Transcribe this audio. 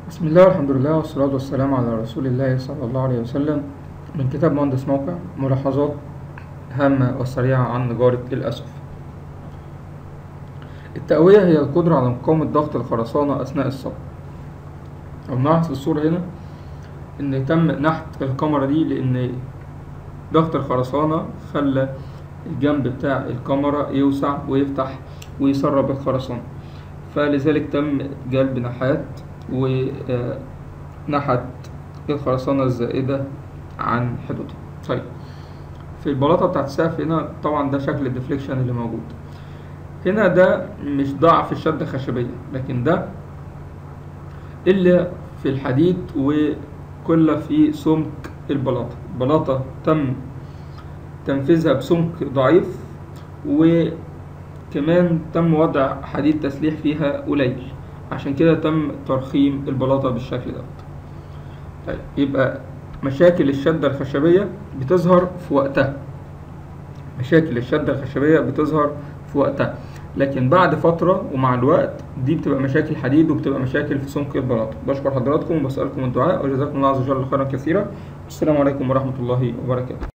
بسم الله والحمد لله والصلاة والسلام على رسول الله صلى الله عليه وسلم من كتاب مهندس موقع ملاحظات هامة وسريعة عن نجارة الأسف التقوية هي القدرة على مقاومة ضغط الخرسانة أثناء الصب أو نلاحظ في الصورة هنا إن تم نحت الكاميرا دي لأن ضغط الخرسانة خلى الجنب بتاع الكاميرا يوسع ويفتح ويسرب الخرسانة فلذلك تم جلب نحات ونحت الخرسانة الزائدة عن حدودها طيب في البلاطة بتاعت السقف هنا طبعا ده شكل الديفليكشن اللي موجود هنا ده مش ضعف الشدة خشبية لكن ده إلا في الحديد وكل في سمك البلاطة البلاطة تم تنفيذها بسمك ضعيف وكمان تم وضع حديد تسليح فيها قليل عشان كده تم ترخيم البلاطة بالشكل ده طيب يبقى مشاكل الشدة الخشبية بتظهر في وقتها مشاكل الشدة الخشبية بتظهر في وقتها لكن بعد فترة ومع الوقت دي بتبقى مشاكل حديد وبتبقى مشاكل في سمك البلاطة بشكر حضراتكم وبسألكم الدعاء وجزاكم الله عز وجل خيرا كثيرا السلام عليكم ورحمة الله وبركاته